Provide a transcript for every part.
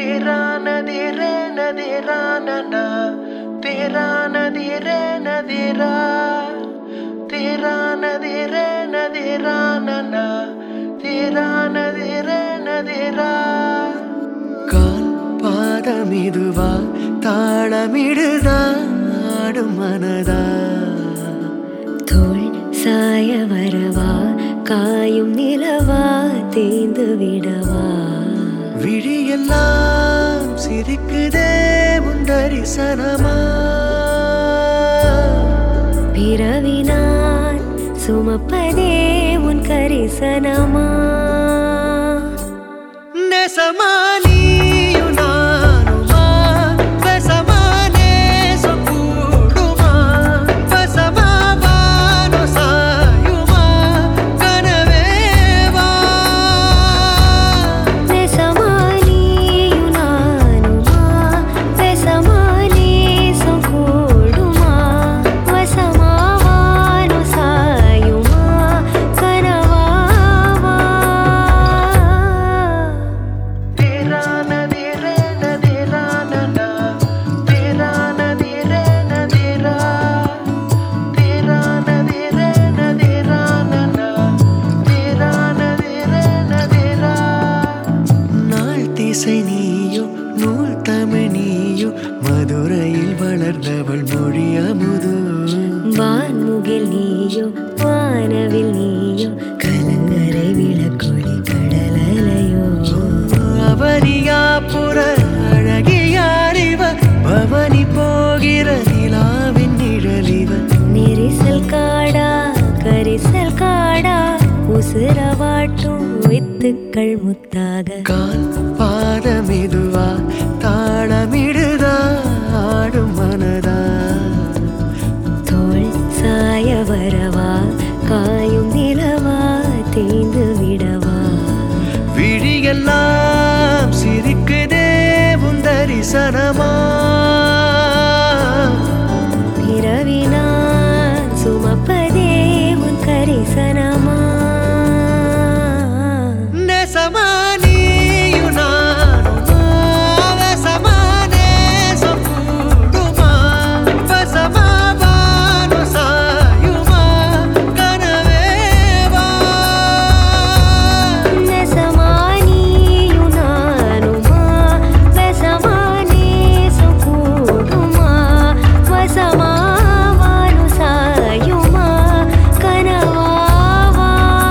तेरा नदीरे नदीरा नना तेरा नदीरे नदीरा तेरा नदीरे नदीरा नना तेरा नदीरे नदीरा கால் பாதமிதுவா தாளமிடுதா ஆடும் மனதா தோள் சாய வரவா காயும் நிலவா தேய்ந்து விடவா விழியெல்லாம் சிரிக்குதே முந்தரிசனமா பிறவினான் சுமப்பதே உன் கரிசனமா நெசமானியு நானுமா வெசமானே சொக்கூடுமா வசமாவானு சாயுமா கனவேவா வெசமானியு நானுமா வெசமானே சொக்கூடுமா வசமாவானு சாயுமா கனவாவா तेरा नदीरे नदीरा नना तेरा नदीरे नदीरा तेरा नदीरे नदीरा नना तेरा नदीरे नदीरा நாள் திசை நீயோ நூல் தமிழ் நீயோ மதுரையில் வளர்ந்தவள் மொழி அமுதோ வான்முகில் நீயோ வானவில் நீயோ கலங்கரை விளக்கொளி கடலலையோ அவனியாபுர அழகியாரிவ பவனி போகிற நிலாவின் நிழலிவ நெரிசல் காடா கரிசல் காடா உசுரவாட்டும் வித்துக்கள் முத்தாக கால் பாதமெதுவா தாளமிடுதா ஆடும் மனதா தோள் சாய வரவா காயும் நிலவா தேய்ந்து விடவா விழியெல்லாம் சிரிக்குதே முந்தரிசனமா பிறவினான் சுமப்பதே உன் கரிசனமா நெசமானியு நானுமா வெசமானே சொக்கூடுமா வசமாவானு சாயுமா கனவேவா நெசமானியு நானுமா வெசமானே சுகூடுமா வசமாவானு சாயுமா கனவாவா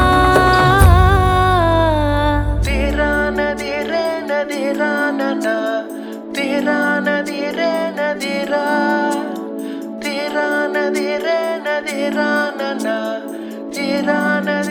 तेरा नदीरे नदीरा नना तेरा नदीरे नदीरा तेरा नदीरे नदीरा नना तेरा नदीरे